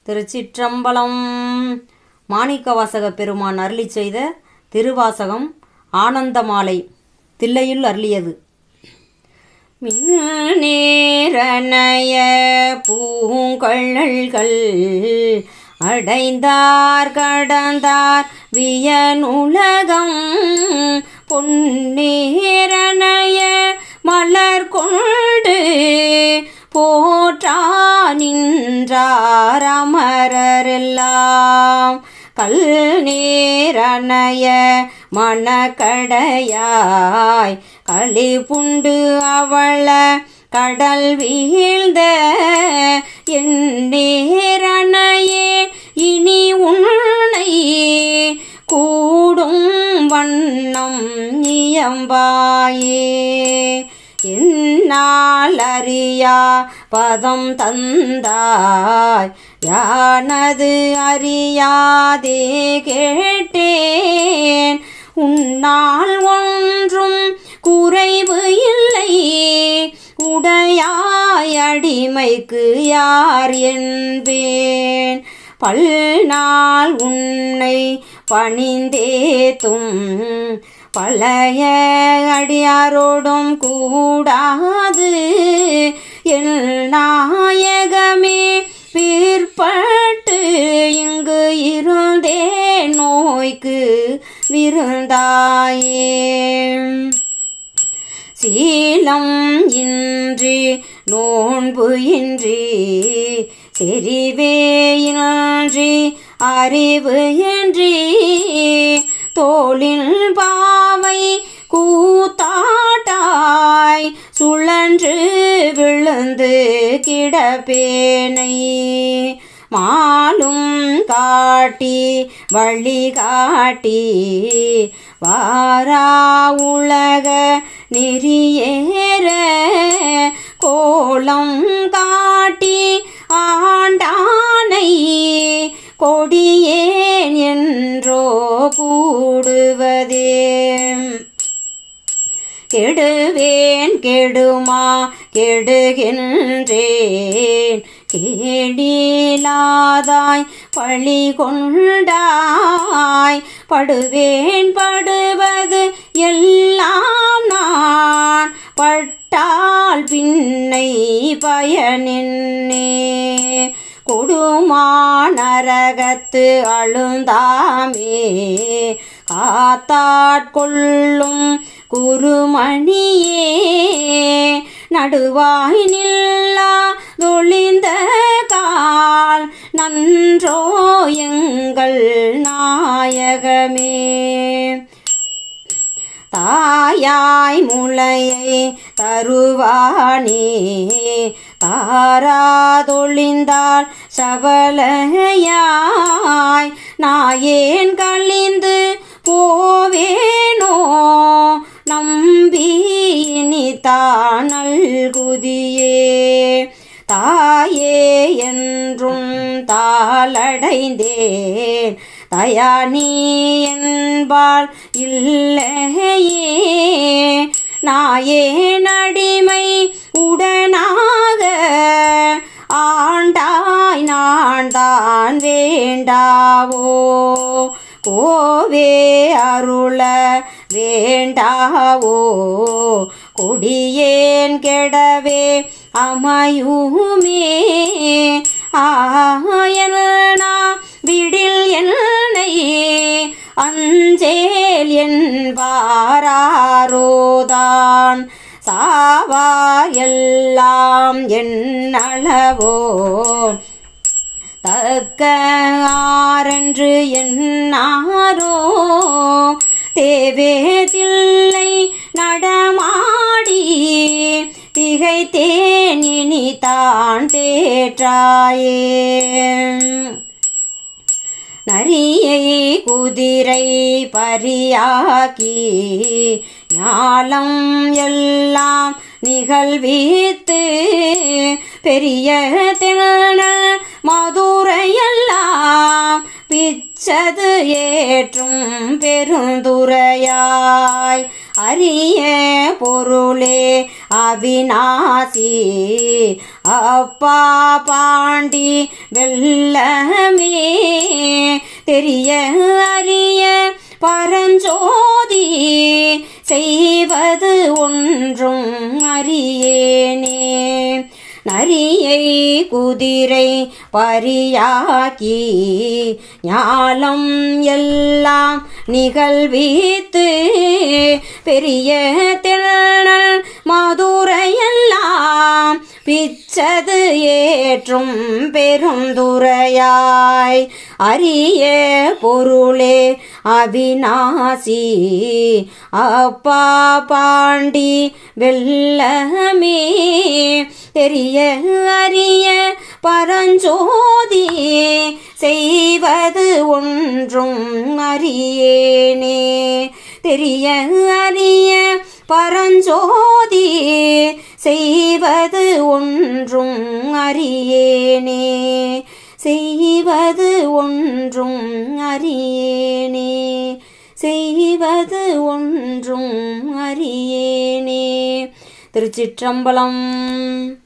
திருச்சிற்றம்பலம் மாணிக்கவாசக பெருமான் அருளி செய்த திருவாசகம் ஆனந்தமாலை தில்லையுள் அருளியது மின்னேரணைய பூங்கழல்கள் அடைந்தார் கடந்தார் வியனுலகம் பொன்னேரணைய மலர் கொண்டு போற்றா நின்றார் அமரரெல்லாம் கல் நேரணைய மணக்கடையாய் களி புண்டு அவள கடல் வீழ்ந்த என் நேரணையே இனி உன்னை கூடும் வண்ணம் இயம்பாயே என்னால் அறியா பதம் தந்தாய் யானது அறியாதே கேட்டேன் உன்னால் ஒன்றும் குறைவு இல்லை உடையாய் அடிமைக்கு யார் என்பேன் பல்நாள் உன்னை பணிந்தேத்தும் பழைய அடியாரோடும் கூடாது என் நாயகமே பிற்பட்டு இங்கு இருந்தே நோய்க்கு விருந்தாயே சீலம் இன்றி நோன்பு இன்றி செறிவே இன்றி அறிவு இன்றி தோளில் பாவை கூத்தாட்டாய் சுழன்று விழுந்து கிடப்பேனை மாலும் காட்டி வழி காட்டி வாரா உலக நெறியேற கோலம் காட்டி ஆண்டானை கொடியேன் என்றோ கூடுவதே கெடுவேன் கெடுமா கெடுகின்றேன் கேடிலாதாய் பழி கொண்டாய் படுவேன் படுவது எல்லாம் நான் பட்டால் பின்னை பயனின்னே கொடுமானரகத்து அழுந்தாமே காத்தாட்கொள்ளும் குருமணியே நடுவாய் நில்லா தொழிந்த கால் நன்றோ எங்கள் நாயகமே தாயாய் முளையை தருவானே தாராதொழிந்தால் சவலையாய் நாயேன் கழிந்து போவேனோ நம்பி இனி தானல்குதியே தாயே என்றும் தாளடைந்தேன் தயா நீ என்பால் இல்லையே நாயே நடிமை உடனாக ஆண்டாய் நான் தான் வேண்டாவோ கோவே அருள வேண்டாவோ கொடியேன் கெடவே அமையுமே ஆயனா விடில் என்னை அஞ்சேல் என்பாரோதான் சாவார் எல்லாம் என்னளவோ தக்க ஆரென்று என்னாரோ தேவேதில்லை நடமாடி திகைத்தேன் இனி தான் தேற்றாயே நரியை குதிரை பரியாக்கி ஞாலம் எல்லாம் நிகழ்வித்து பெரிய திணல் மதுரையெல்லாம் பிச்சது ஏற்றும் பெருந்துரையாய் அரிய பொருளே அவிநாசி அப்பா பாண்டி வெள்ளமே தெரிய அறிய பரஞ்சோதி செய்வது ஒன்றும் அறியேனே நரியை குதிரை பரியாக்கி ஞாலம் எல்லாம் நிகழ்வித்து பெரிய திணல் மதுரையெல்லாம் பிச்சது ஏற்றும் பெருந்துரையாய் அரிய பொருளே அவிநாசி அப்பா பாண்டி வெள்ளமே தெரிய அறிய பரஞ்சோதி செய்வது ஒன்றும் அறியேனே தெரிய அறிய பரஞ்சோதி செய்வது ஒன்றும் அறியேனே செய்வது ஒன்றும் அறியேனே செய்வது ஒன்றும் அறியேனே திருச்சிற்றம்பலம்